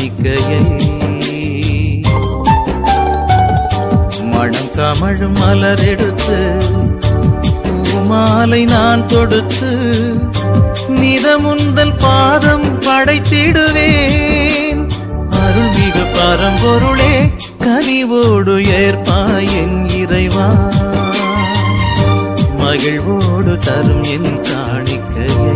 காணிக்கையை மணம் கமழும் மலர் எடுத்து பூமாலை நான் தொடுத்து நிதமுந்தல் பாதம் படைத்திடுவேன் அருள்மிகு பரம்பொருளே கனிவோடு ஏற்பாய் என் இறைவா மகிழ்வோடு தரும் என் காணிக்கையை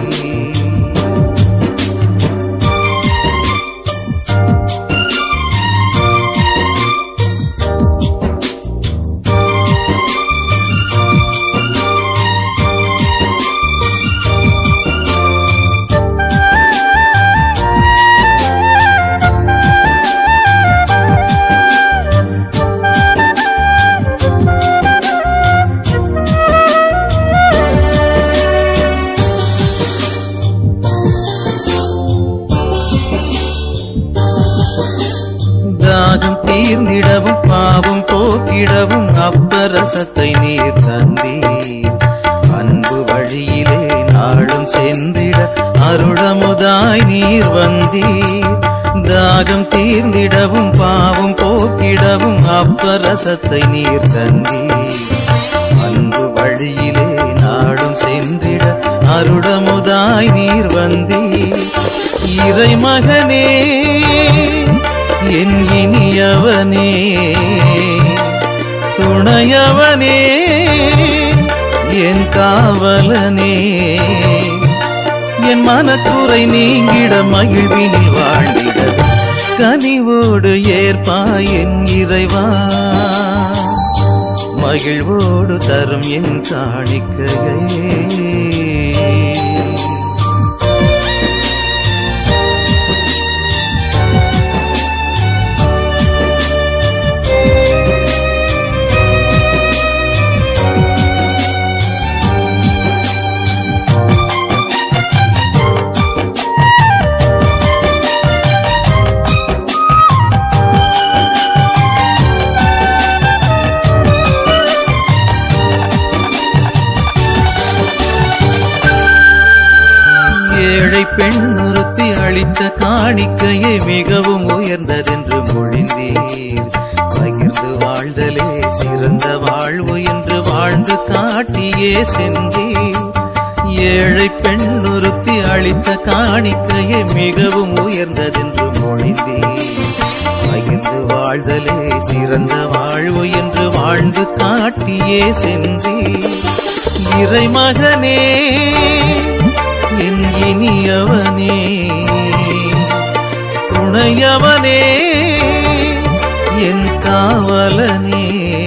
தாகம் தீர்ந்திடவும் பாவம் போக்கிடவும் அப்பரசத்தை நீர் தந்தீர் அன்பு வழியிலே நாளும் சென்றிட அருளமுதாய் நீர் வந்தீர் தாகம் தீர்ந்திடவும் பாவம் போக்கிடவும் அப்பரசத்தை நீர் தந்தீர் அன்பு வழியிலே நாடும் சென்றிட அருளமுதாய் நீர் வந்தீர் இறை மகனே என் இனியவனே துணையவனே என் காவலனே என் மனக்குறை நீங்கிட மகிழ்வினில் வாழ்ந்திட கனிவோடு ஏற்பாய் என் இறைவா மகிழ்வோடு தரும் என் காணிக்கையே ஏழை பெண் ஒருத்தி அளித்த காணிக்கையே மிகவும் உயர்ந்ததென்று மொழிந்தீர் பகிர்ந்து வாழ்தலே சிறந்த வாழ்வு என்று வாழ்ந்து காட்டியே சென்றீர் ஏழை பெண் ஒருத்தி அளித்த காணிக்கையே மிகவும் உயர்ந்ததென்று மொழிந்தீர் பகிர்ந்து வாழ்தலே சிறந்த வாழ்வு என்று வாழ்ந்து காட்டியே சென்றீர் இறைமகனே என் இனியவனே துணையவனே என் காவலனே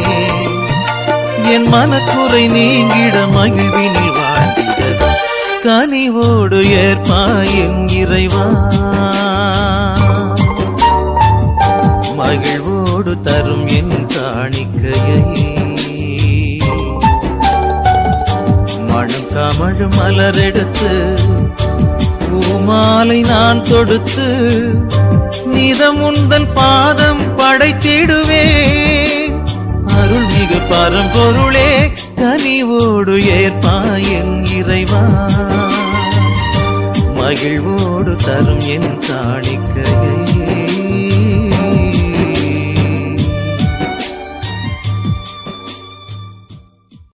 என் மனக்குறை நீங்கிட மகிழ்வினில் வாழ்ந்திட கனிவோடு ஏற்பாய் என் இறைவா மகிழ்வோடு தரும் என் காணிக்கையை மழும் கமழு மலரெடுத்து பூமாலை நான் தொடுத்து நிதமுந்தல் பாதம் படைத்திடுவேன் அருள்மிகு பரம்பொருளே கனிவோடு ஏற்பாய் என் இறைவா மகிழ்வோடு தரும் என் காணிக்கையே